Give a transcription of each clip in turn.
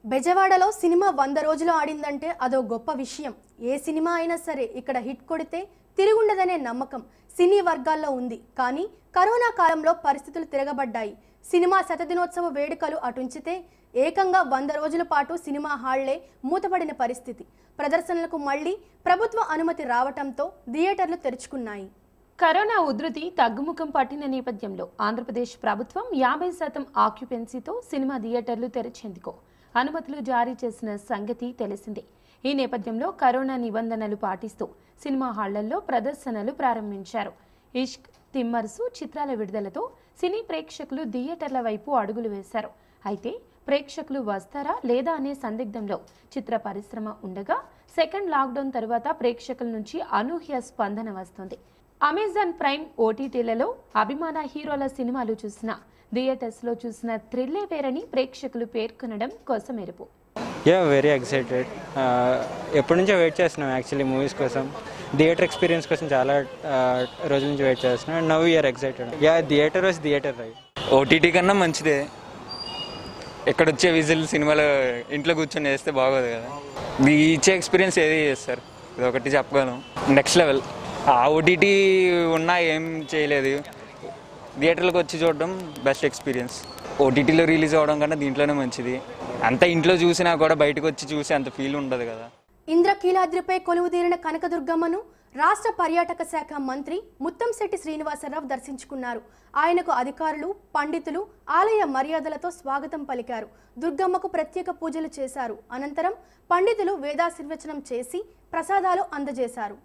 బెజవాడలో సినిమా వంద రోజులు ఆడిందంటే అదో గొప్ప విషయం ఏ సినిమా అయినా సరే ఇక్కడ హిట్ కొడితే తిరుగుండదనే నమ్మకం సినీ వర్గాల్లో ఉంది కానీ కరోనా కాలంలో పరిస్థితులు తిరగబడ్డాయి సినిమా శతదినోత్సవ వేడుకలు అటుంచితే ఏకంగా వంద రోజుల పాటు సినిమా హాళ్లే మూతపడిన పరిస్థితి ప్రదర్శనలకు మళ్లీ ప్రభుత్వ అనుమతి రావటంతో థియేటర్లు తెరుచుకున్నాయి కరోనా ఉధృతి తగ్గుముఖం పట్టిన నేపథ్యంలో ఆంధ్రప్రదేశ్ ప్రభుత్వం యాభై శాతం ఆక్యుపెన్సీతో సినిమా థియేటర్లు తెరిచేందుకు అనుమతులు జారీ చేసిన సంగతి తెలిసిందే ఈ నేపథ్యంలో కరోనా నిబంధనలు పాటిస్తూ సినిమా హాళ్లల్లో ప్రదర్శనలు ప్రారంభించారు ఇష్క్ తిమ్మర్సు చిత్రాల విడుదలతో సినీ ప్రేక్షకులు థియేటర్ల వైపు అడుగులు వేశారు అయితే ప్రేక్షకులు వస్తారా లేదా అనే సందిగ్ధంలో చిత్ర పరిశ్రమ ఉండగా సెకండ్ లాక్డౌన్ తరువాత ప్రేక్షకుల నుంచి అనూహ్య స్పందన వస్తుంది అమెజాన్ ప్రైమ్ ఓటీటీలలో అభిమాన హీరోల సినిమాలు చూసిన థియేటర్స్లో చూసిన థ్రిల్లే వేరని ప్రేక్షకులు పేర్కొనడం కోసమెరుపు యా వెరీ ఎక్సైటెడ్ ఎప్పటి నుంచో వెయిట్ చేస్తున్నాం యాక్చువల్లీ మూవీస్ కోసం థియేటర్ ఎక్స్పీరియన్స్ కోసం చాలా uh, రోజుల నుంచి వెయిట్ చేస్తున్నాం and now you're excited yeah theatre was theatre right OTT కన్నా మంచిదే ఎక్కడ వచ్చే విజిల్ సినిమాలో ఇంట్లో కూర్చొని వేస్తే బాగోదు కదా ఇది ఇచ్చే ఎక్స్పీరియన్స్ ఏది చేస్తారు ఇది ఒకటి చెప్పగలను నెక్స్ట్ లెవెల్ ఆ ఓటీటీ ఉన్నా ఏం చేయలేదు థియేటర్లకు వచ్చి చూడడం బెస్ట్ ఎక్స్పీరియన్స్ ఓటీటీలో రిలీజ్ అవ్వడం కన్నా దీంట్లోనే మంచిది అంత ఇంట్లో చూసినా కూడా బయటకు వచ్చి చూసి అంత ఫీల్ ఉండదు కదా ఇంద్రకీలాద్రిపై కొలువుదీరిన కనకదుర్గమ్మను రాష్ట్ర పర్యాటక శాఖ మంత్రి ముత్తంశెట్టి శ్రీనివాసరావు దర్శించుకున్నారు ఆయనకు అధికారులు పండితులు ఆలయ మర్యాదలతో స్వాగతం పలికారు దుర్గమ్మకు ప్రత్యేక పూజలు చేశారు అనంతరం పండితులు వేదాశీర్వచనం చేసి ప్రసాదాలు అందజేశారు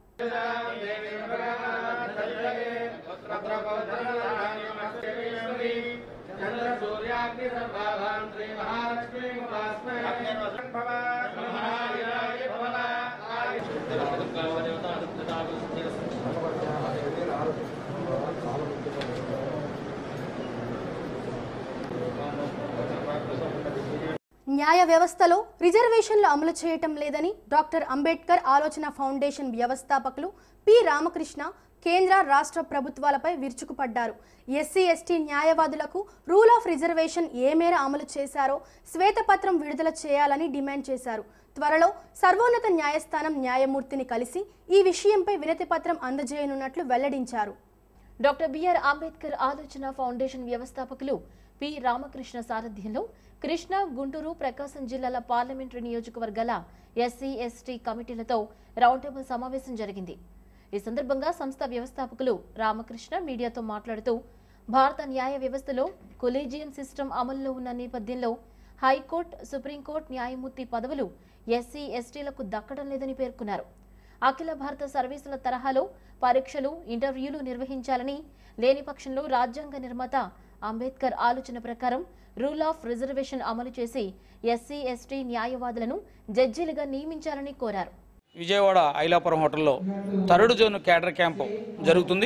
న్యాయ వ్యవస్థలో రిజర్వేషన్లు అమలు చేయటం లేదని డాక్టర్ అంబేద్కర్ ఆలోచన ఫౌండేషన్ వ్యవస్థాపకులు పి రామకృష్ణ కేంద్ర రాష్ట్ర ప్రభుత్వాలపై విరుచుకుపడ్డారు ఎస్సీ ఎస్టీ న్యాయవాదులకు రూల్ ఆఫ్ రిజర్వేషన్ ఏ మేర అమలు చేశారో శ్వేతపత్రం విడుదల చేయాలని డిమాండ్ చేశారు త్వరలో సర్వోన్నత న్యాయస్థానం న్యాయమూర్తిని కలిసి ఈ విషయంపై వినతి పత్రం అందజేయనున్నట్లు వెల్లడించారు డాక్టర్ బిఆర్ అంబేద్కర్ ఆలోచన ఫౌండేషన్ వ్యవస్థాపకులు పి రామకృష్ణ సారథ్యంలో కృష్ణా గుంటూరు ప్రకాశం జిల్లాల పార్లమెంటరీ నియోజకవర్గాల ఎస్సీ ఎస్టీ కమిటీలతో రౌండ్ టేబుల్ సమావేశం జరిగింది ఈ సందర్భంగా సంస్థ వ్యవస్థాపకులు రామకృష్ణ మీడియాతో మాట్లాడుతూ భారత న్యాయ వ్యవస్థలో కొలీజియం సిస్టమ్ అమల్లో ఉన్న నేపథ్యంలో హైకోర్టు సుప్రీంకోర్టు న్యాయమూర్తి పదవులు ఎస్సీ ఎస్టీలకు దక్కడం లేదని పేర్కొన్నారు అఖిల భారత సర్వీసుల తరహాలో పరీక్షలు ఇంటర్వ్యూలు నిర్వహించాలని లేని పక్షంలో రాజ్యాంగ నిర్మాత అంబేద్కర్ ఆలోచన ప్రకారం రూల్ ఆఫ్ రిజర్వేషన్ అమలు చేసి ఎస్సీ ఎస్టీ న్యాయవాదులను జడ్జీలుగా నియమించాలని కోరారు విజయవాడ ఐలాపురం హోటల్లో థర్డ్ జోన్ క్యాడర్ క్యాంపు జరుగుతుంది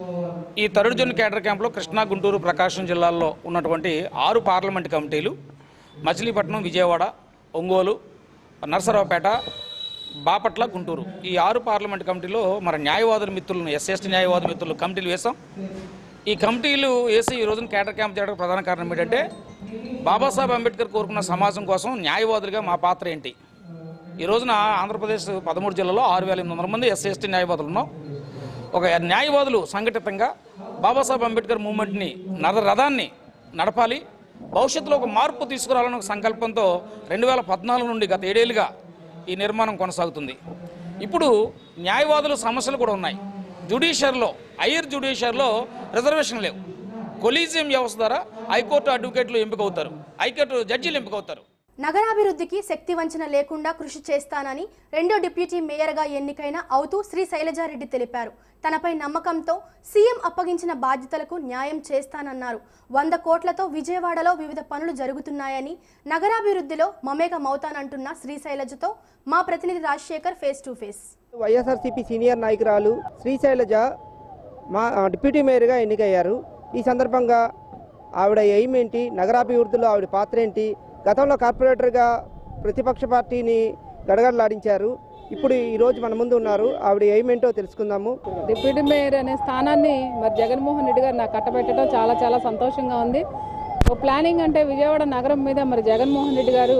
ఈ థర్డ్ జోన్ క్యాడర్ క్యాంపులో కృష్ణా గుంటూరు ప్రకాశం జిల్లాల్లో ఉన్నటువంటి ఆరు పార్లమెంట్ కమిటీలు మచిలీపట్నం విజయవాడ ఒంగోలు నరసరావుపేట బాపట్ల గుంటూరు ఈ ఆరు పార్లమెంట్ కమిటీలో మన న్యాయవాదుల మిత్రులను ఎస్ఎస్టీ న్యాయవాద మిత్రులు కమిటీలు వేసాం ఈ కమిటీలు వేసి ఈ రోజున కేటర్ క్యాంప్ చేయడానికి ప్రధాన కారణం ఏంటంటే బాబాసాహెబ్ అంబేద్కర్ కోరుకున్న సమాజం కోసం న్యాయవాదులుగా మా పాత్ర ఏంటి ఈ రోజున ఆంధ్రప్రదేశ్ పదమూడు జిల్లాలో ఆరు వేల ఎనిమిది వందల మంది ఎస్సీ ఎస్టీ న్యాయవాదులు ఉన్నాం ఒక న్యాయవాదులు సంఘటితంగా బాబాసాహెబ్ అంబేద్కర్ మూవ్మెంట్ని నర రథాన్ని నడపాలి భవిష్యత్తులో ఒక మార్పు తీసుకురావాలన్న ఒక సంకల్పంతో రెండు వేల పద్నాలుగు నుండి గత ఏడేళ్లుగా ఈ నిర్మాణం కొనసాగుతుంది ఇప్పుడు న్యాయవాదుల సమస్యలు కూడా ఉన్నాయి జ్యుడిషియర్లో హైయర్ జ్యుడిషియర్లో రిజర్వేషన్ లేవు కొలీజియం వ్యవస్థ ద్వారా హైకోర్టు అడ్వకేట్లు ఎంపికవుతారు హైకోర్టు జడ్జీలు ఎంపికవుతారు నగరాభివృద్ధికి శక్తి వంచన లేకుండా కృషి చేస్తానని రెండో డిప్యూటీ మేయర్గా ఎన్నికైన అవుతూ శ్రీ శైలజారెడ్డి తెలిపారు తనపై నమ్మకంతో సీఎం అప్పగించిన బాధ్యతలకు న్యాయం చేస్తానన్నారు వంద కోట్లతో విజయవాడలో వివిధ పనులు జరుగుతున్నాయని నగరాభివృద్ధిలో మమేకమవుతానంటున్న శ్రీ శైలజతో మా ప్రతినిధి Rajasekhar face to face YSRCP senior నాయకురాలు శ్రీశైలజ మా ఆ, డిప్యూటీ మేయర్గా ఎన్నికయ్యారు ఈ సందర్భంగా ఆవిడ ఎయిమ్ ఏంటి నగరాభివృద్ధిలో ఆవిడ పాత్ర ఏంటి గతంలో కార్పొరేటర్గా ప్రతిపక్ష పార్టీని గడగడలాడించారు ఇప్పుడు ఈ రోజు మన ముందు ఉన్నారు ఆవిడ ఎయిమ్ ఏంటో తెలుసుకుందాము డిప్యూటీ మేయర్ అనే స్థానాన్ని మరి జగన్మోహన్ రెడ్డి గారు నాకు కట్టబెట్టడం చాలా చాలా సంతోషంగా ఉంది ఒక ప్లానింగ్ అంటే విజయవాడ నగరం మీద మరి జగన్మోహన్ రెడ్డి గారు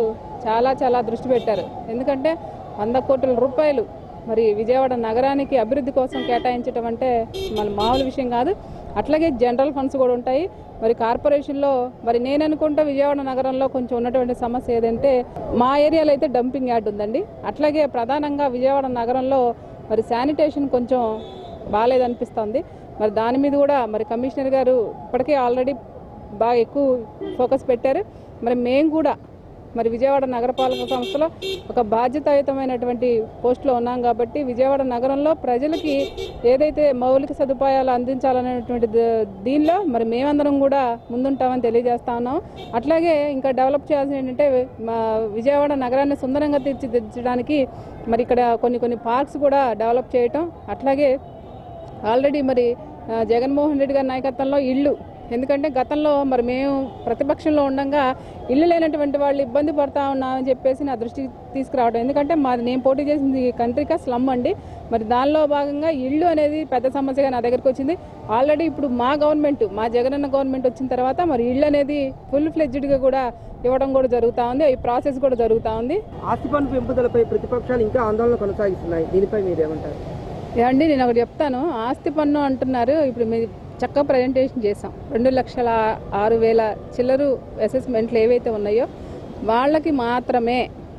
చాలా చాలా దృష్టి పెట్టారు ఎందుకంటే వంద కోట్ల రూపాయలు మరి విజయవాడ నగరానికి అభివృద్ధి కోసం కేటాయించడం అంటే మన మామూలు విషయం కాదు అట్లాగే జనరల్ ఫండ్స్ కూడా ఉంటాయి మరి కార్పొరేషన్లో మరి నేను అనుకుంటా విజయవాడ నగరంలో కొంచెం ఉన్నటువంటి సమస్య ఏదంటే మా ఏరియాలో అయితే డంపింగ్ యార్డ్ ఉందండి అట్లాగే ప్రధానంగా విజయవాడ నగరంలో మరి శానిటేషన్ కొంచెం బాగాలేదనిపిస్తుంది మరి దాని మీద కూడా మరి కమిషనర్ గారు ఇప్పటికే ఆల్రెడీ బాగా ఎక్కువ ఫోకస్ పెట్టారు మరి మేము కూడా మరి విజయవాడ నగరపాలక సంస్థలో ఒక బాధ్యతాయుతమైనటువంటి పోస్టులో ఉన్నాం కాబట్టి విజయవాడ నగరంలో ప్రజలకి ఏదైతే మౌలిక సదుపాయాలు అందించాలనేటువంటి ద- దీనిలో మరి మేమందరం కూడా ముందుంటామని తెలియజేస్తా ఉన్నాం అట్లాగే ఇంకా డెవలప్ చేయాల్సింది ఏంటంటే మా విజయవాడ నగరాన్ని సుందరంగా తీర్చిదిద్దడానికి మరి ఇక్కడ కొన్ని కొన్ని పార్క్స్ కూడా డెవలప్ చేయటం అట్లాగే ఆల్రెడీ మరి ఆ, జగన్మోహన్ రెడ్డి గారి నాయకత్వంలో ఇళ్ళు ఎందుకంటే గతంలో మరి మేము ప్రతిపక్షంలో ఉండగా ఇల్లు లేనటువంటి వాళ్ళు ఇబ్బంది పడతా ఉన్నామని చెప్పేసి నా దృష్టికి తీసుకురావడం ఎందుకంటే మాది నేను పోటీ చేసింది కంట్రికా స్లమ్ అండి మరి దానిలో భాగంగా ఇల్లు అనేది పెద్ద సమస్యగా నా దగ్గరికి వచ్చింది ఆల్రెడీ ఇప్పుడు మా గవర్నమెంట్ మా జగనన్న గవర్నమెంట్ వచ్చిన తర్వాత మరి ఇల్లు అనేది ఫుల్ ఫ్లెడ్జ్డ్గా కూడా ఇవ్వడం కూడా జరుగుతూ ఉంది ఈ ప్రాసెస్ కూడా జరుగుతూ ఉంది ఆస్తి పన్ను పెంపుదలపై ప్రతిపక్షాలు ఇంకా ఆందోళన కొనసాగిస్తున్నాయి దీనిపై మీరేమంటారు ఏమండి నేను ఒకటి చెప్తాను ఆస్తి పన్ను అంటున్నారు ఇప్పుడు మీరు చక్కగా ప్రజెంటేషన్ చేసాం రెండు లక్షల ఆరు వేల చిల్లరు అసెస్మెంట్లు ఏవైతే ఉన్నాయో వాళ్ళకి మాత్రమే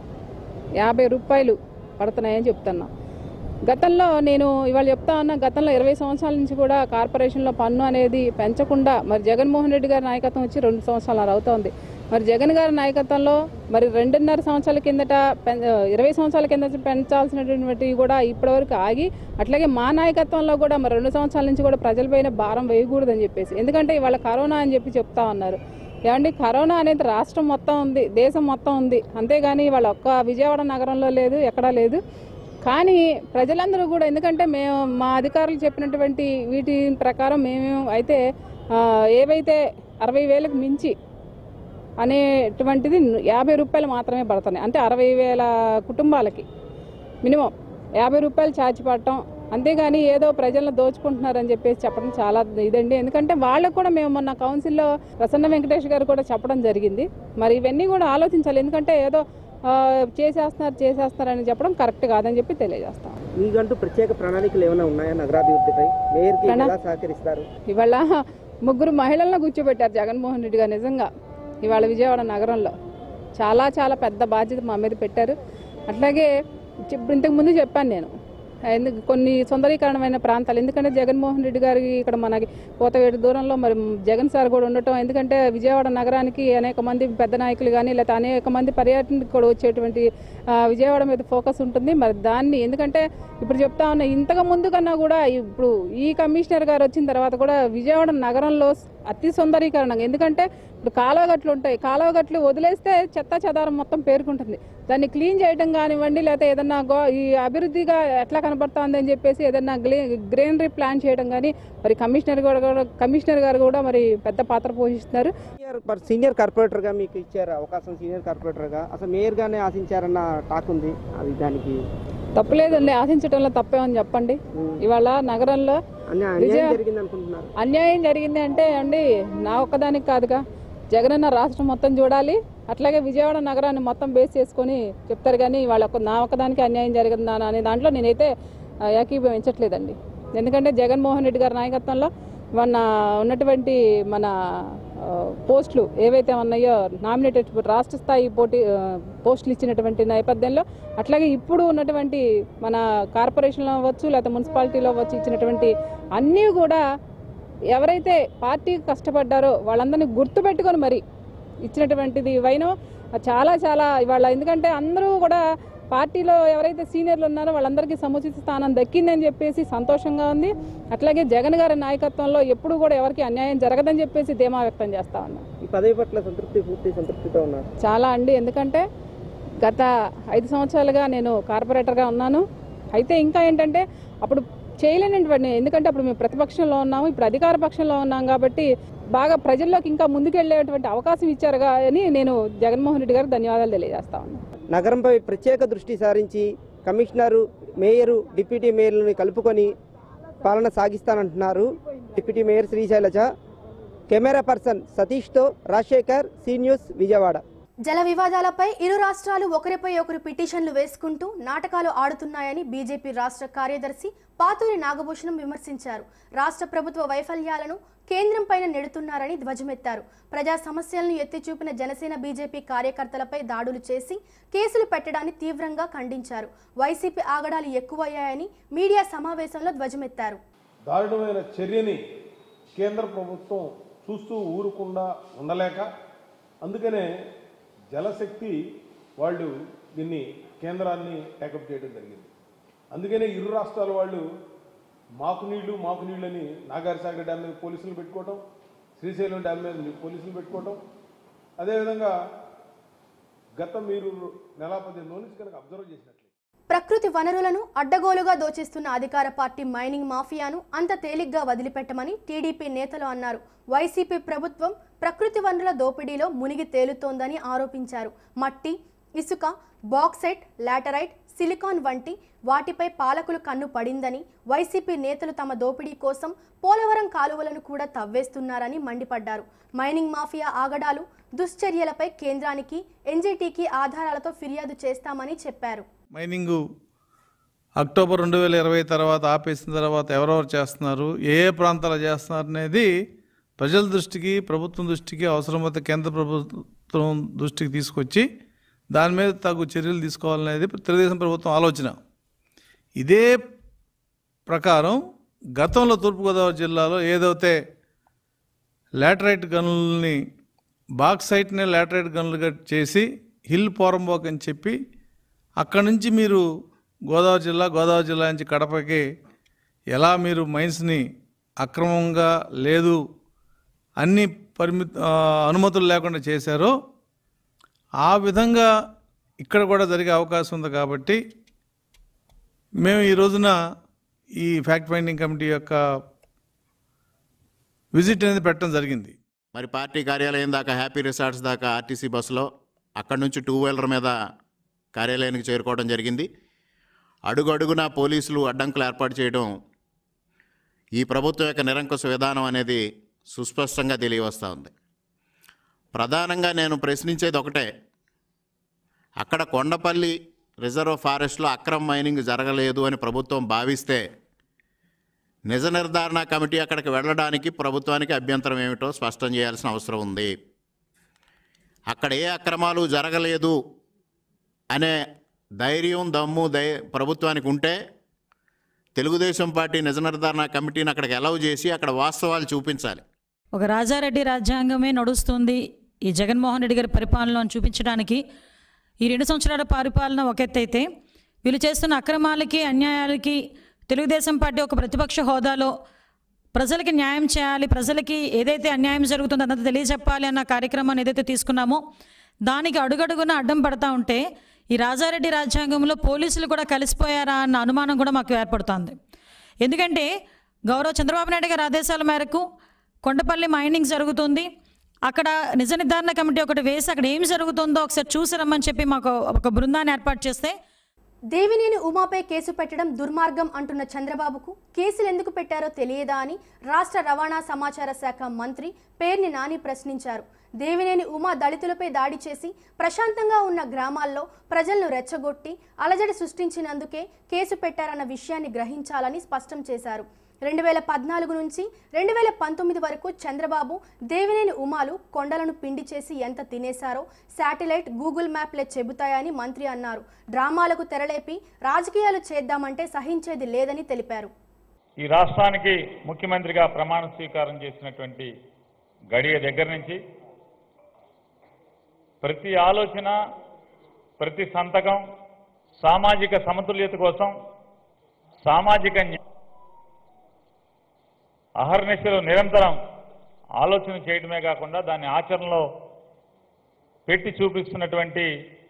యాభై రూపాయలు పడుతున్నాయని చెప్తున్నాం గతంలో నేను ఇవాళ చెప్తా ఉన్నా గతంలో ఇరవై సంవత్సరాల నుంచి కూడా కార్పొరేషన్లో పన్ను అనేది పెంచకుండా మరి జగన్మోహన్ రెడ్డి గారి నాయకత్వం వచ్చి రెండు సంవత్సరాలు అవుతోంది మరి జగన్ గారి నాయకత్వంలో మరి రెండున్నర సంవత్సరాల కిందట పెం- ఇరవై సంవత్సరాల కింద పెంచాల్సినటువంటి కూడా ఇప్పటివరకు ఆగి అట్లాగే మా నాయకత్వంలో కూడా మరి రెండు సంవత్సరాల నుంచి కూడా ప్రజలపైన భారం వేయకూడదని చెప్పేసి ఎందుకంటే ఇవాళ కరోనా అని చెప్పి చెప్తా ఉన్నారు ఏమండి కరోనా అనేది రాష్ట్రం మొత్తం ఉంది దేశం మొత్తం ఉంది అంతేగాని వాళ్ళ ఒక్క విజయవాడ నగరంలో లేదు ఎక్కడా లేదు కానీ ప్రజలందరూ కూడా ఎందుకంటే మేము మా అధికారులు చెప్పినటువంటి వీటి ప్రకారం మేము అయితే ఆ, ఏవైతే అరవై వేలకు మించి అనేటువంటిది యాభై రూపాయలు మాత్రమే పడుతున్నాయి అంటే అరవై వేల కుటుంబాలకి మినిమం యాభై రూపాయలు ఛార్జ్ పడటం అంతేగాని ఏదో ప్రజలను దోచుకుంటున్నారని చెప్పేసి చెప్పడం చాలా ఇదండి ఎందుకంటే వాళ్ళకు కూడా మేము మొన్న కౌన్సిల్లో ప్రసన్న వెంకటేష్ గారు కూడా చెప్పడం జరిగింది మరి ఇవన్నీ కూడా ఆలోచించాలి ఎందుకంటే ఏదో ఆ, చేసేస్తున్నారు చేసేస్తున్నారని చెప్పడం కరెక్ట్ కాదని చెప్పి తెలియజేస్తాం మీకంటూ ప్రత్యేక ప్రణాళికలు ఏమైనా ఉన్నాయా నగరాభివృద్ధిపై మేయర్కి ప్రణా- ఎలా సహకరిస్తారు ఇవాళ ముగ్గురు మహిళలను కూర్చోబెట్టారు జగన్మోహన్ రెడ్డి గారు నిజంగా ఇవాళ విజయవాడ నగరంలో చాలా చాలా పెద్ద బాధ్యత మా మీద పెట్టారు అట్లాగే ఇప్పుడు ఇంతకు ముందు చెప్పాను నేను ఎందుకు కొన్ని సుందరీకరణమైన ప్రాంతాలు ఎందుకంటే జగన్మోహన్ రెడ్డి గారికి ఇక్కడ మనకి కోతవేడు దూరంలో మరి జగన్ సార్ కూడా ఉండటం ఎందుకంటే విజయవాడ నగరానికి అనేక మంది పెద్ద నాయకులు కానీ లేకపోతే అనేక మంది పర్యటనకు కూడా వచ్చేటువంటి ఆ, విజయవాడ మీద ఫోకస్ ఉంటుంది మరి దాన్ని ఎందుకంటే ఇప్పుడు చెప్తా ఉన్నా ఇంతకు ముందు కన్నా కూడా ఇప్పుడు ఈ కమిషనర్ గారు వచ్చిన తర్వాత కూడా విజయవాడ నగరంలో అతి సుందరీకరణంగా ఎందుకంటే ఇప్పుడు కాలువగట్లు ఉంటాయి కాలువగట్లు వదిలేస్తే చెత్త చెదారం మొత్తం పేరుకుంటుంది దాన్ని క్లీన్ చేయడం కానివ్వండి లేకపోతే ఏదన్నా గో ఈ అభివృద్ధిగా ఎట్లా కనపడుతుంది అని చెప్పేసి ఏదన్నా గ్లే గ్రీనరీ ప్లాన్ చేయడం కానీ మరి కమిషనర్ గారు కూడా కమిషనర్ గారు కూడా మరి పెద్ద పాత్ర పోషిస్తున్నారు సీనియర్ పర్- సీనియర్ కార్పొరేటర్గా మీకు ఇచ్చారు అవకాశం సీనియర్ కార్పొరేటర్గా అసలు మేయర్గానే ఆశించారన్న టాక్ ఉంది అది దానికి తప్పలేదండి ఆశించడంలో తప్పేమని చెప్పండి ఇవాళ నగరంలో అన్య- అన్యాయం జరిగింది అనుకుంటున్నారు అన్యాయం జరిగింది అంటే అండి నా ఒక్కదానికి కాదుగా జగనన్న రాష్ట్రం మొత్తం చూడాలి అట్లాగే విజయవాడ నగరాన్ని మొత్తం బేస్ చేసుకొని చెప్తారు కానీ వాళ్ళ ఒక్క- నా ఒక్కదానికి అన్యాయం జరిగిందా అనే దాంట్లో నేనైతే ఆ, ఏకీభవించట్లేదండి ఎందుకంటే జగన్మోహన్ రెడ్డి గారి నాయకత్వంలో మన ఉన్నటువంటి మన ఆ, పోస్టులు ఏవైతే ఉన్నాయో నామినేటెడ్ రాష్ట్ర స్థాయి పోటీ ఆ, పోస్టులు ఇచ్చినటువంటి నేపథ్యంలో అట్లాగే ఇప్పుడు ఉన్నటువంటి మన కార్పొరేషన్లో అవ్వచ్చు లేకపోతే మున్సిపాలిటీలో అవ్వచ్చు ఇచ్చినటువంటి అన్నీ కూడా ఎవరైతే పార్టీకి కష్టపడ్డారో వాళ్ళందరినీ గుర్తుపెట్టుకొని మరి ఇచ్చినటువంటిది వైనం చాలా చాలా ఇవాళ ఎందుకంటే అందరూ కూడా పార్టీలో ఎవరైతే సీనియర్లు ఉన్నారో వాళ్ళందరికీ సముచిత స్థానం దక్కిందని చెప్పేసి సంతోషంగా ఉంది అట్లాగే జగన్ గారి నాయకత్వంలో ఎప్పుడు కూడా ఎవరికి అన్యాయం జరగదని చెప్పేసి ధీమా వ్యక్తం చేస్తా ఉన్నాం ఈ పదవి పట్ల సంతృప్తి పూర్తి సంతృప్తితో ఉన్నారు చాలా అండి ఎందుకంటే గత ఐదు సంవత్సరాలుగా నేను కార్పొరేటర్గా ఉన్నాను అయితే ఇంకా ఏంటంటే అప్పుడు చేయలేనటువంటి ఎందుకంటే అప్పుడు మేము ప్రతిపక్షంలో ఉన్నాము ఇప్పుడు అధికార పక్షంలో ఉన్నాం కాబట్టి బాగా ప్రజల్లోకి ఇంకా ముందుకెళ్లేటువంటి అవకాశం ఇచ్చారు అని నేను జగన్మోహన్ రెడ్డి గారికి ధన్యవాదాలు తెలియజేస్తా ఉన్నాను నగరంపై ప్రత్యేక దృష్టి సారించి కమిషనరు మేయరు డిప్యూటీ మేయర్లను కలుపుకొని పాలన సాగిస్తానంటున్నారు deputy mayor Srisailaja camera person సతీష్తో రాజశేఖర్ సీ న్యూస్ విజయవాడ జల వివాదాలపై ఇరు రాష్ట్రాలు ఒకరిపై ఒకరు పిటిషన్లు వేసుకుంటూ నాటకాలు ఆడుతున్నాయని బీజేపీ రాష్ట్ర కార్యదర్శి పాతూరి నాగభూషణం విమర్శించారు రాష్ట్ర ప్రభుత్వ వైఫల్యాలను కేంద్రం పైన నెడుతున్నారని ధ్వజమెత్తారు ప్రజా సమస్యలను ఎత్తిచూపిన జనసేన బీజేపీ కార్యకర్తలపై దాడులు చేసి కేసులు పెట్టడాన్ని తీవ్రంగా ఖండించారు వైసీపీ ఆగడాలు ఎక్కువయ్యాయని మీడియా సమావేశంలో ధ్వజమెత్తారు దారుణమైన చర్యని కేంద్ర ప్రభుత్వం చూస్తూ ఊరకుండా ఉండలేక అందుకనే జలశక్తి వాళ్ళు దీన్ని కేంద్రాన్ని టేకప్ చేయడం జరిగింది అందుకనే ఇరు రాష్ట్రాల వాళ్ళు మాకు నీళ్లు మాకు నీళ్ళు అని నాగార్జునసాగర్ డ్యామ్ మీద పోలీసులు పెట్టుకోవటం శ్రీశైలం డ్యామ్ మీద పోలీసులు పెట్టుకోవటం అదేవిధంగా గత మీరు నెల పద్దెనిమిది నుంచి కనుక అబ్జర్వ్ చేసినట్లయితే ప్రకృతి వనరులను అడ్డగోలుగా దోచేస్తున్న అధికార పార్టీ మైనింగ్ మాఫియాను అంత తేలిగ్గా వదిలిపెట్టమని టీడీపీ నేతలు అన్నారు వైసీపీ ప్రభుత్వం ప్రకృతి వనరుల దోపిడీలో మునిగి తేలుతోందని ఆరోపించారు మట్టి ఇసుక బాక్సైట్ లాటరైట్ సిలికాన్ వంటి వాటిపై పాలకులు కన్ను పడిందని వైసీపీ నేతలు తమ దోపిడీ కోసం పోలవరం కాలువలను కూడా తవ్వేస్తున్నారని మండిపడ్డారు మైనింగ్ మాఫియా ఆగడాలు దుశ్చర్యలపై కేంద్రానికి ఎన్జీటీకి ఆధారాలతో ఫిర్యాదు చేస్తామని చెప్పారు మైనింగు అక్టోబర్ రెండు వేల ఇరవై తర్వాత ఆపేసిన తర్వాత ఎవరెవరు చేస్తున్నారు ఏ ఏ ప్రాంతాలు చేస్తున్నారు అనేది ప్రజల దృష్టికి ప్రభుత్వం దృష్టికి అవసరమైతే కేంద్ర ప్రభుత్వం దృష్టికి తీసుకొచ్చి దాని మీద తగు చర్యలు తీసుకోవాలనేది తెలుగుదేశం ప్రభుత్వం ఆలోచన ఇదే ప్రకారం గతంలో తూర్పుగోదావరి జిల్లాలో ఏదైతే లాటరైట్ గనుల్ని బాక్సైట్ని లాటరైట్ గనులుగా చేసి హిల్ పోరంబోక్ అని చెప్పి అక్కడి నుంచి మీరు గోదావరి జిల్లా గోదావరి జిల్లా నుంచి కడపకి ఎలా మీరు మైన్స్ని అక్రమంగా లేదు అన్ని పరిమిత ఆ, అనుమతులు లేకుండా చేశారో ఆ విధంగా ఇక్కడ కూడా జరిగే అవకాశం ఉంది కాబట్టి మేము ఈ రోజున ఈ ఫ్యాక్ట్ ఫైండింగ్ కమిటీ యొక్క విజిట్ అనేది పెట్టడం జరిగింది మరి పార్టీ కార్యాలయం దాకా హ్యాపీ రిసార్ట్స్ దాకా ఆర్టీసీ బస్సులో అక్కడి నుంచి టూ వీలర్ మీద కార్యాలయానికి చేరుకోవడం జరిగింది అడుగు అడుగున పోలీసులు అడ్డంకులు ఏర్పాటు చేయడం ఈ ప్రభుత్వం యొక్క నిరంకుశ విధానం అనేది సుస్పష్టంగా తెలియవస్తూ ఉంది ప్రధానంగా నేను ప్రశ్నించేది ఒకటే అక్కడ కొండపల్లి రిజర్వ్ ఫారెస్ట్లో అక్రమ మైనింగ్ జరగలేదు అని ప్రభుత్వం భావిస్తే నిజ నిర్ధారణ కమిటీ అక్కడికి వెళ్ళడానికి ప్రభుత్వానికి అభ్యంతరం ఏమిటో స్పష్టం చేయాల్సిన అవసరం ఉంది అక్కడ ఏ అక్రమాలు జరగలేదు అనే ధైర్యం దమ్ము దై ప్రభుత్వానికి ఉంటే తెలుగుదేశం పార్టీ నిజ నిర్ధారణ కమిటీని అక్కడికి అలౌ చేసి అక్కడ వాస్తవాలు చూపించాలి ఒక రాజారెడ్డి రాజ్యాంగమే నడుస్తుంది ఈ జగన్మోహన్ రెడ్డి గారి పరిపాలనను చూపించడానికి ఈ రెండు సంవత్సరాల పరిపాలన ఒక ఎత్తు అయితే వీళ్ళు చేస్తున్న అక్రమాలకి అన్యాయాలకి తెలుగుదేశం పార్టీ ఒక ప్రతిపక్ష హోదాలో ప్రజలకి న్యాయం చేయాలి ప్రజలకి ఏదైతే అన్యాయం జరుగుతుందో అన్నది తెలియజెప్పాలి అన్న కార్యక్రమాన్ని ఏదైతే తీసుకున్నామో దానికి అడుగడుగున అడ్డం పడతా ఉంటే ఈ రాజారెడ్డి రాజ్యాంగంలో పోలీసులు కూడా కలిసిపోయారా అన్న అనుమానం కూడా మాకు ఏర్పడుతోంది ఎందుకంటే గౌరవ చంద్రబాబు నాయుడు గారి ఆదేశాల మేరకు కొండపల్లి మైనింగ్ జరుగుతుంది అక్కడ నిజ నిర్ధారణ కమిటీ ఒకటి వేసి అక్కడ ఏం జరుగుతుందో ఒకసారి చూసి రమ్మని చెప్పి మాకు ఒక బృందాన్ని ఏర్పాటు చేస్తే దేవినేని ఉమాపై కేసు పెట్టడం దుర్మార్గం అంటున్న చంద్రబాబుకు కేసులు ఎందుకు పెట్టారో తెలియదా అని రాష్ట్ర రవాణా సమాచార శాఖ మంత్రి పేర్ని నాని ప్రశ్నించారు దేవినేని ఉమా దళితులపై దాడి చేసి ప్రశాంతంగా ఉన్న గ్రామాల్లో ప్రజలను రెచ్చగొట్టి అలజడి సృష్టించినందుకే కేసు పెట్టారన్న విషయాన్ని గ్రహించాలని స్పష్టం చేశారు రెండు వేల పద్నాలుగు నుంచి రెండు వేల పంతొమ్మిది వరకు చంద్రబాబు దేవినేని ఉమాలు కొండలను పిండి చేసి ఎంత తినేశారో శాటిలైట్ గూగుల్ మ్యాప్లే చెబుతాయని మంత్రి అన్నారు డ్రామాలకు తెరలేపి రాజకీయాలు చేద్దామంటే సహించేది లేదని తెలిపారు ఈ రాష్ట్రానికి ముఖ్యమంత్రిగా ప్రమాణ స్వీకారం చేసినటువంటి గడియ దగ్గర నుంచి ప్రతి ఆలోచన ప్రతి సంతకం సామాజిక సమతుల్యత కోసం సామాజిక న్యా- అహర్నిశలు నిరంతరం ఆలోచన చేయడమే కాకుండా దాన్ని ఆచరణలో పెట్టి చూపిస్తున్నటువంటి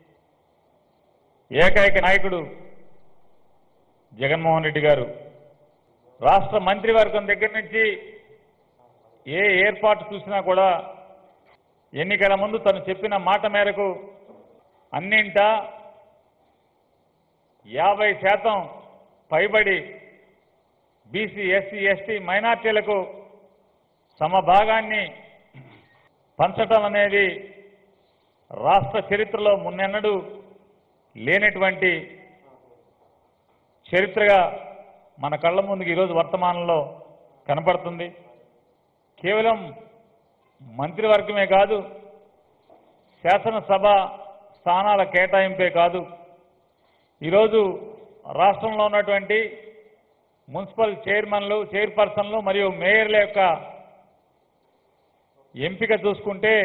ఏకైక నాయకుడు జగన్మోహన్ రెడ్డి గారు రాష్ట్ర మంత్రివర్గం దగ్గర నుంచి ఏ ఏర్పాటు చూసినా కూడా ఎన్నికల ముందు తను చెప్పిన మాట మేరకు అన్నింటా యాభై శాతం పైబడి బీసీ ఎస్సీ ఎస్టీ మైనార్టీలకు సమభాగాన్ని పంచటం అనేది రాష్ట్ర చరిత్రలో మున్నెన్నడూ లేనటువంటి చరిత్రగా మన కళ్ళ ముందుకు ఈరోజు వర్తమానంలో కనపడుతుంది కేవలం మంత్రివర్గమే కాదు శాసనసభ స్థానాల కేటాయింపే కాదు ఈరోజు రాష్ట్రంలో ఉన్నటువంటి మున్సిపల్ చైర్మన్లు చైర్పర్సన్లు మరియు మేయర్ల యొక్క ఎంపిక చూసుకుంటే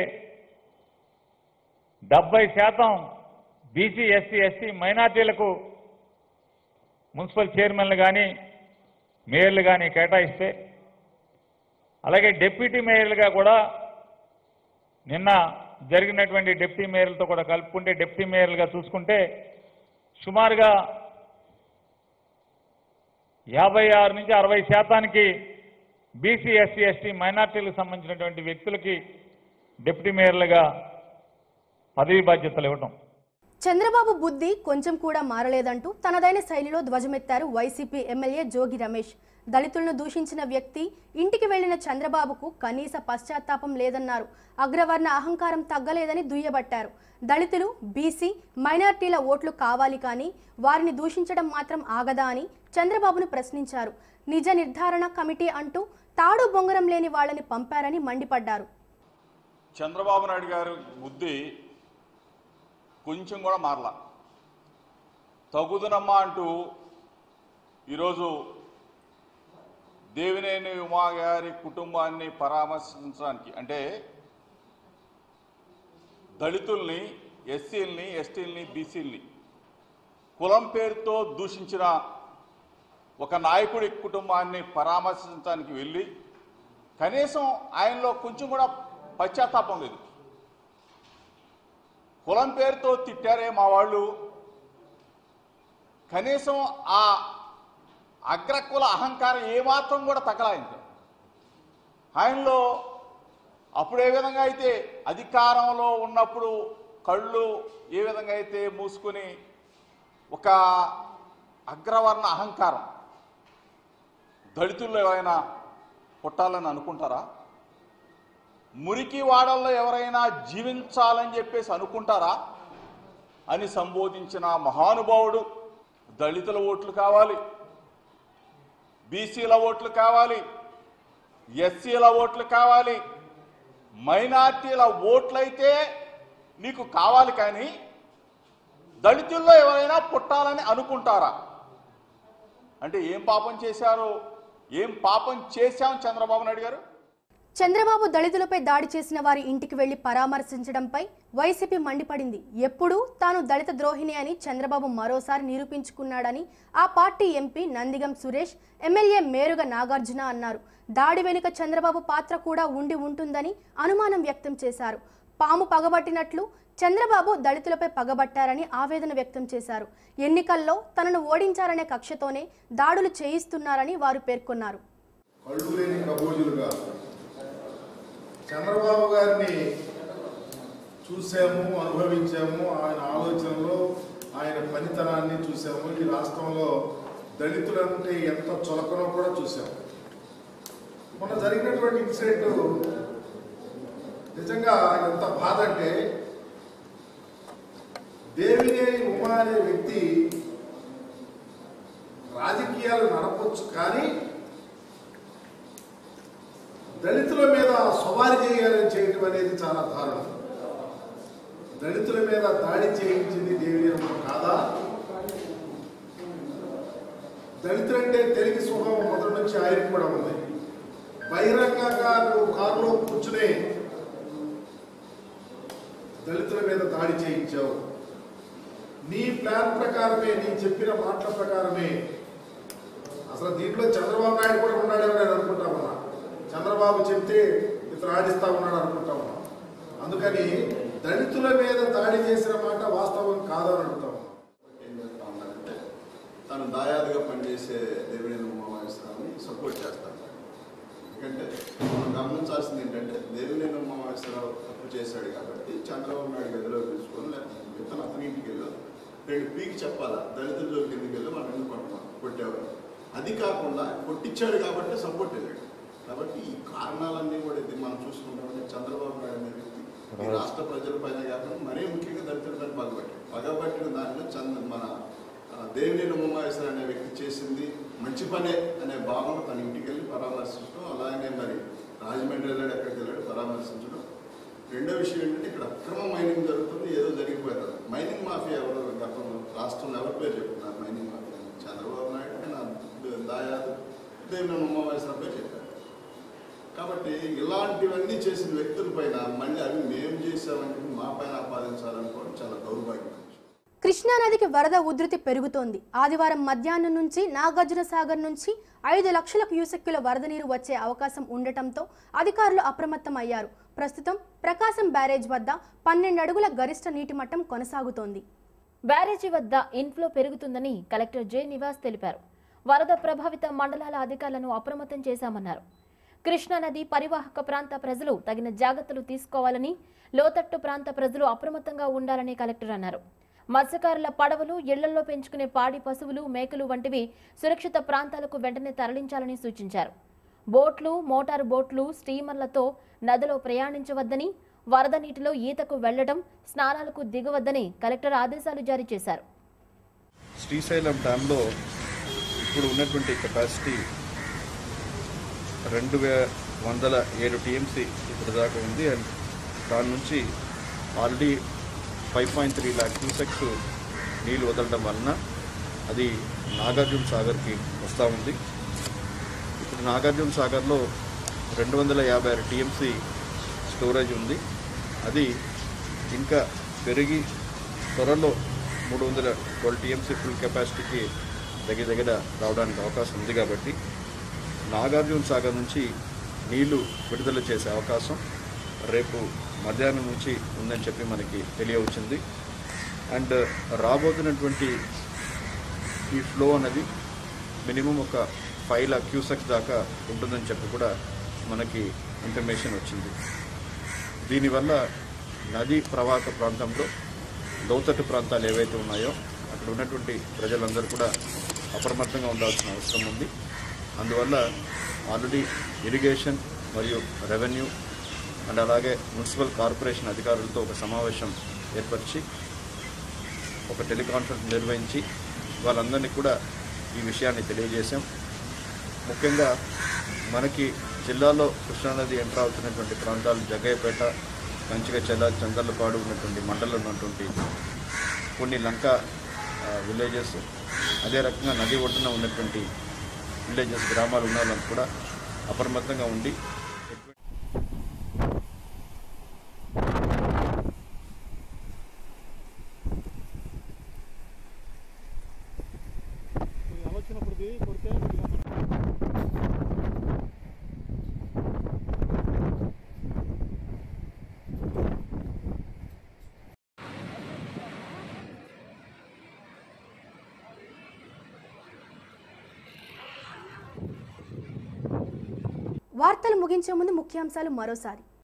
డెబ్బై శాతం బీసీ ఎస్సీ ఎస్టీ మైనార్టీలకు మున్సిపల్ చైర్మన్లు కానీ మేయర్లు కానీ కేటాయిస్తే అలాగే డిప్యూటీ మేయర్లుగా కూడా నిన్న జరిగినటువంటి డిప్యూటీ మేయర్లతో కూడా కలుపుకుంటే డిప్యూటీ మేయర్లుగా చూసుకుంటే సుమారుగా యాభై ఆరు నుంచి అరవై శాతానికి బీసీ ఎస్సీ ఎస్టీ మైనార్టీలకు సంబంధించినటువంటి వ్యక్తులకి డిప్యూటీ మేయర్లుగా పదవి బాధ్యతలు ఇవ్వటం చంద్రబాబు బుద్ధి కొంచెం కూడా మారలేదంటూ తనదైన శైలిలో ధ్వజమెత్తారు వైసీపీ ఎమ్మెల్యే జోగి రమేష్ దళితులను దూషించిన వ్యక్తి ఇంటికి వెళ్లిన చంద్రబాబుకు కనీస పశ్చాత్తాపం లేదన్నారు అగ్రవర్ణ అహంకారం తగ్గలేదని దుయ్యబట్టారు దళితులు బీసీ మైనార్టీల ఓట్లు కావాలి కానీ వారిని దూషించడం మాత్రం ఆగదా అని చంద్రబాబును ప్రశ్నించారు నిజ నిర్ధారణ కమిటీ అంటూ తాడు బొంగరం లేని వాళ్ళని పంపారని మండిపడ్డారు చంద్రబాబు నాయుడు గారి బుద్ధి కొంచెం కూడా మారలా తగుదనమ్మా అంటూ ఈరోజు దేవినేని ఉమా గారి కుటుంబాన్ని పరామర్శించడానికి అంటే దళితుల్ని ఎస్సీల్ని ఎస్టీల్ని బీసీల్ని కులం పేరుతో దూషించిన ఒక నాయకుడి కుటుంబాన్ని పరామర్శించడానికి వెళ్ళి కనీసం ఆయనలో కొంచెం కూడా పశ్చాత్తాపం లేదు కులం పేరుతో తిట్టారే మా వాళ్ళు కనీసం ఆ అగ్రకుల అహంకారం ఏమాత్రం కూడా తగలాయింది ఆయనలో అప్పుడు ఏ విధంగా అయితే అధికారంలో ఉన్నప్పుడు కళ్ళు ఏ విధంగా అయితే మూసుకుని ఒక అగ్రవర్ణ అహంకారం దళితుల్లో ఎవరైనా పుట్టాలని అనుకుంటారా మురికి వాడల్లో ఎవరైనా జీవించాలని చెప్పేసి అనుకుంటారా అని సంబోధించిన మహానుభావుడు దళితుల ఓట్లు కావాలి బీసీల ఓట్లు కావాలి ఎస్సీల ఓట్లు కావాలి మైనార్టీల ఓట్లయితే నీకు కావాలి కానీ దళితుల్లో ఎవరైనా పుట్టాలని అనుకుంటారా అంటే ఏం పాపం చేశారు ఏం పాపం చేశాం చంద్రబాబు నాయుడు గారు చంద్రబాబు దళితులపై దాడి చేసిన వారి ఇంటికి వెళ్లి పరామర్శించడంపై వైసీపీ మండిపడింది ఎప్పుడూ తాను దళిత ద్రోహిణి అని చంద్రబాబు మరోసారి నిరూపించుకున్నాడని ఆ party MP Nandigam Suresh MLA Meruga Nagarjuna అన్నారు దాడి వెనుక చంద్రబాబు పాత్ర కూడా ఉండి ఉంటుందని అనుమానం వ్యక్తం చేశారు పాము పగబట్టినట్లు చంద్రబాబు దళితులపై పగబట్టారని ఆవేదన వ్యక్తం చేశారు ఎన్నికల్లో తనను ఓడించారనే కక్షతోనే దాడులు చేయిస్తున్నారని వారు పేర్కొన్నారు కళ్ళు లేని కబోజులుగా చంద్రబాబు గారిని చూసాము అనుభవించాము ఆయన ఆలోచనలో ఆయన పనితనాన్ని చూసాము ఈ రాష్ట్రంలో దళితులంటే ఎంత చులకనో కూడా చూసాము మొన్న జరిగినటువంటి ఇన్సిడెంట్ నిజంగా ఎంత బాధ అంటే దేవినేని ఉమా అనే వ్యక్తి రాజకీయాలు నడపొచ్చు కానీ దళితుల మీద సవారీ చేయాలని చేయటం అనేది చాలా దారుణం దళితుల మీద దాడి చేయించింది దేవి కాదా దళితులంటే తెలుగు స్వభావం మొదటి నుంచి ఆయనకు కూడా ఉంది బహిరంగంగా నువ్వు కారులో కూర్చునే దళితుల మీద దాడి చేయించావు నీ ప్లాన్ ప్రకారమే నీ చెప్పిన మాటల ప్రకారమే అసలు దీంట్లో చంద్రబాబు నాయుడు కూడా ఉన్నాడేమో నేను అనుకుంటా ఉన్నా చంద్రబాబు చెప్తే ఇతను ఆడిస్తా ఉన్నాడు అనుకుంటా ఉన్నా అందుకని దళితుల మీద దాడి చేసిన మాట వాస్తవం కాదని అడుగుతా ఉన్నా ఏం చేస్తా ఉన్నారంటే తను దాయాదిగా పనిచేసే దేవినేని ఉమామహేశ్వరాన్ని సపోర్ట్ చేస్తాను ఎందుకంటే మనం గమనించాల్సింది ఏంటంటే దేవినేని ఉమామహేశ్వరరావు తప్పు చేశాడు కాబట్టి చంద్రబాబు నాయుడు గదిలో పిలుచుకొని లేకపోతే ఇతను అతని ఇంటికి వెళ్ళి రెండు పీకి చెప్పాలా దళితుల్లోకి ఎందుకు వెళ్ళి మనం ఎందుకు కొట్టమా కొట్టేవారు అది కాకుండా కొట్టించాడు కాబట్టి సపోర్ట్ వెళ్ళాడు కాబట్టి ఈ కారణాలన్నీ కూడా ఇది మనం చూసుకుంటామంటే చంద్రబాబు నాయుడు అనే వ్యక్తి ఈ రాష్ట్ర ప్రజలపైన కాకుండా మరీ ముఖ్యంగా దళితులపైన పగబట్టాడు పగబట్టిన దానిలో చంద మన ఆ, దేవినేని ఉమామహేశ్వర అనే వ్యక్తి చేసింది మంచి పనే అనే భావన తన ఇంటికి వెళ్ళి పరామర్శించడం అలాగే మరి రాజమండ్రి వెళ్ళాడు ఎక్కడికి వెళ్ళాడు పరామర్శించడం రెండో విషయం ఏంటంటే ఇక్కడ అక్రమ మైనింగ్ జరుగుతుంది ఏదో జరిగిపోతుంది మైనింగ్ మాఫియా ఎవరు గతంలో రాష్ట్రంలో ఎవరి పేరు చెప్తున్నారు మైనింగ్ మాఫియా చంద్రబాబు నాయుడు ఆయన దాయాదు దేవినేని ఉమామహేశ్వర పేరు చెప్పారు కాబట్టి ఇలాంటివన్నీ చేసిన వ్యక్తుల పైన మళ్ళీ అవి మేము చేసామని చెప్పి మా పైన ఆపాదించాలనుకోవడం చాలా దౌర్భాగ్యం కృష్ణానదికి వరద ఉధృతి పెరుగుతోంది ఆదివారం మధ్యాహ్నం నుంచి నాగార్జున సాగర్ నుంచి ఐదు లక్షల క్యూసెక్కుల వరద నీరు వచ్చే అవకాశం ఉండటంతో అధికారులు అప్రమత్తం అయ్యారు ప్రస్తుతం ప్రకాశం బ్యారేజ్ వద్ద పన్నెండు అడుగుల గరిష్ట నీటి మట్టం కొనసాగుతోంది బ్యారేజీ వద్ద ఇన్ఫ్లో పెరుగుతుందని కలెక్టర్ జె నివాస్ తెలిపారు వరద ప్రభావిత మండలాల అధికారులను అప్రమత్తం చేశామన్నారు కృష్ణానది పరివాహక ప్రాంత ప్రజలు తగిన జాగ్రత్తలు తీసుకోవాలని లోతట్టు ప్రాంత ప్రజలు అప్రమత్తంగా ఉండాలని కలెక్టర్ అన్నారు మత్స్యకారుల పడవలు ఇళ్లలో పెంచుకునే పాడి పశువులు మేకలు వంటివి సురక్షిత ప్రాంతాలకు వెంటనే తరలించాలని సూచించారు బోట్లు మోటారు బోట్లు స్టీమర్లతో నదిలో ప్రయాణించవద్దని వరద నీటిలో ఈతకు వెళ్లడం స్నానాలకు దిగవద్దని కలెక్టర్ ఆదేశాలు జారీ చేశారు శ్రీశైలం డ్యాంలో ఇప్పుడు ఉన్నటువంటి కెపాసిటీ రెండు వే వందల ఏడు టీఎంసీ ఇప్పుడు దాకా ఉంది అండ్ దాని నుంచి already five point three lakh cusecs నీళ్ళు వదలడం వలన అది నాగార్జున సాగర్కి వస్తూ ఉంది ఇప్పుడు నాగార్జున సాగర్లో రెండు వందల యాభై ఆరు టీఎంసీ స్టోరేజ్ ఉంది అది ఇంకా పెరిగి త్వరలో మూడు వందల ట్వెల్వ్ టీఎంసీ ఫుల్ కెపాసిటీకి దగ్గర దగ్గర రావడానికి అవకాశం ఉంది కాబట్టి నాగార్జున సాగర్ నుంచి నీళ్లు విడుదల చేసే అవకాశం రేపు మధ్యాహ్నం నుంచి ఉందని చెప్పి మనకి తెలియవచ్చింది అండ్ రాబోతున్నటువంటి ఈ ఫ్లో అనేది మినిమం ఒక ఫైవ్ లాక్ క్యూసెక్స్ దాకా ఉంటుందని చెప్పి కూడా మనకి ఇన్ఫర్మేషన్ వచ్చింది దీనివల్ల నది ప్రవాహక ప్రాంతంలో లోతట్టు ప్రాంతాలు ఏవైతే ఉన్నాయో అక్కడ ఉన్నటువంటి ప్రజలందరూ కూడా అప్రమత్తంగా ఉండాల్సిన అవసరం ఉంది అందువల్ల ఆల్రెడీ ఇరిగేషన్ మరియు రెవెన్యూ అండ్ అలాగే మున్సిపల్ కార్పొరేషన్ అధికారులతో ఒక సమావేశం ఏర్పరిచి ఒక టెలికాన్ఫరెన్స్ నిర్వహించి వాళ్ళందరినీ కూడా ఈ విషయాన్ని తెలియజేశాం ముఖ్యంగా మనకి జిల్లాలో కృష్ణానది ఎంటర్ అవుతున్నటువంటి ప్రాంతాలు జగ్గయ్యపేట కంచిగచెల్ల చందర్లపాడు ఉన్నటువంటి మండలంలో ఉన్నటువంటి కొన్ని లంక విలేజెస్ అదే రకంగా నది ఒడ్డున ఉన్నటువంటి విలేజెస్ గ్రామాలు ఉన్న వాళ్ళని కూడా అప్రమత్తంగా ఉండి వార్తలు ముగించే ముందు ముఖ్యాంశాలు మరోసారి